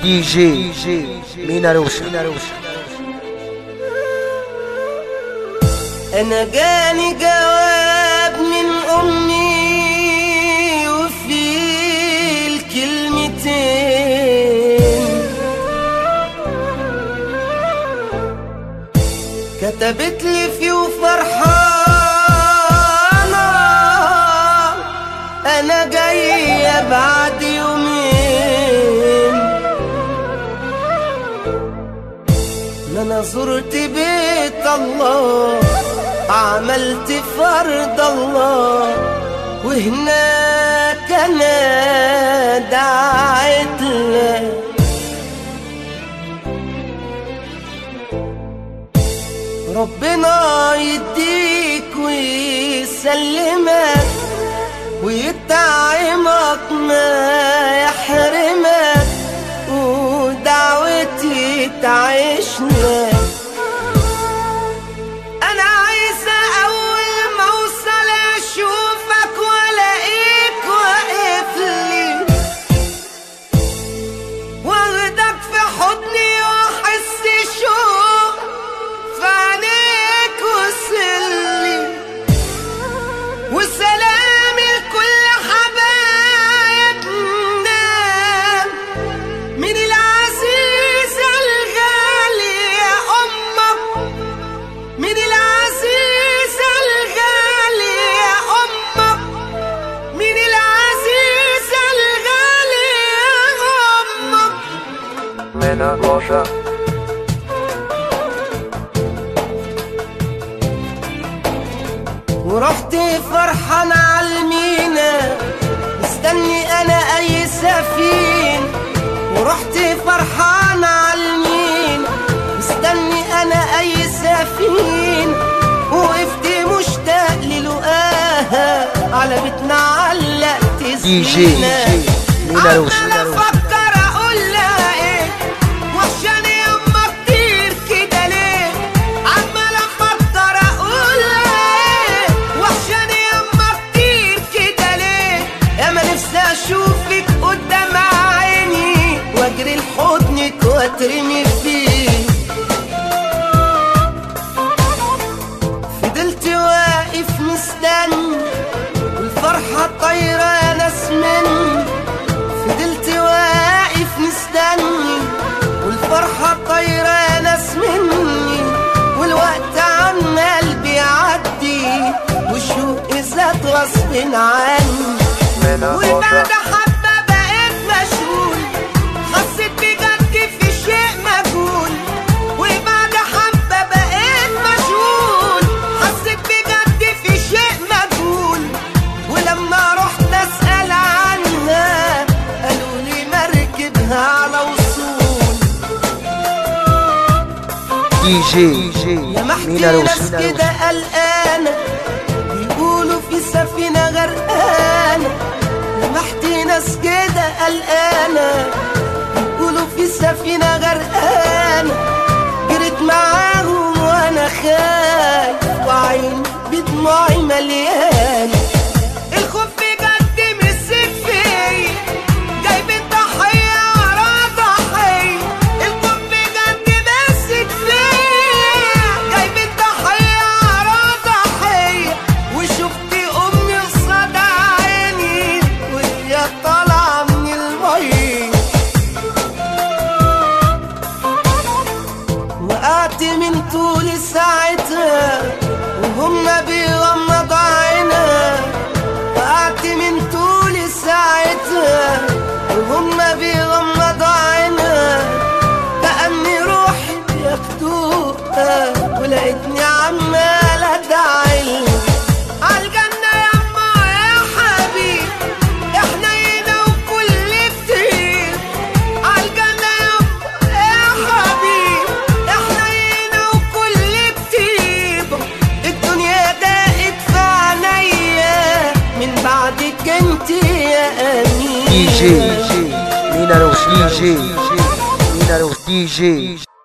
دي جي مينا روشة انا جاني جواب من امي وفي الكلمتين كتبت لي فيه وفرحانة انا جاية بعد يومين ما انا زرت بيت الله عملت فرض الله وهناك انا دعيت له ربنا يديك ويسلمك ويطعمك ما يحرمك ودعوتي تعيشنا انا عايزه اول ما اوصل اشوفك والاقيك واقف لي واخدك في حضني واحس شوق في عينيك وصلي وسلامي لكل حبايبنا من العزيز الغالي يا أمك من العزيز الغالي يا أمك من العزيز الغالي يا أمك مينا روشة ورحت فرحان عالمينا مستني انا اي سفين ورحت فرحان عالمينا مستني انا اي سفين وقفت مشتاق للقاها على بيتنا علقت دي جي زينة مينا روشة عمال افكر اقول لها ايه وحشاني يما كتير كده ليه عمال افكر اقول لها ايه وحشاني يما كتير كده ليه يا ما نفسي اشوفك قدام عيني واجري لحضنك واترمي فيه فضلت واقف مستني والفرحة طايرة ناس مني فضلت واقف مستني والفرحة طايرة ناس مني والوقت عمال بيعدي وشوقي زاد غصب عني مينا وبعد روشة حبة بقيت مشغول حسيت بجد في شيء مجهول وبعد حبة بقيت مشغول حسيت بجد في شيء مجهول ولما رحت اسأل عنها قالوا لي مركبها على وصول دي جي لمحت مينا ناس روشة كده قلقانة بيقولوا في سفينة غرقانة لمحت ناس كده قلقانة بيقولوا في سفينة غرقانة جريت معاهم وانا خايف وعيني بدموعي مليانة الخوف بجد مسك فيا جايبين ضحية ورا ضحية الخوف بجد ماسك فيا جايبين ضحية ورا ضحية وشفت أمي قصاد عيني وهي طالعة من المية وقعت من طول ساعتها وهم بيغمضوا عينها وقعت من طول ساعتها وهم بيغمضوا عينها كأني روحي بياخدوها ولقيتني عمال ادعي عالجنة يما يا حبيب احنا هنا وكل كتير عالجنة يما يا حبيب احنا هنا وكل كتير الدنيا ضاقت في عينيا من بعدك انت يا امين دي جي مينا روشة دي جي مينا روشة دي جي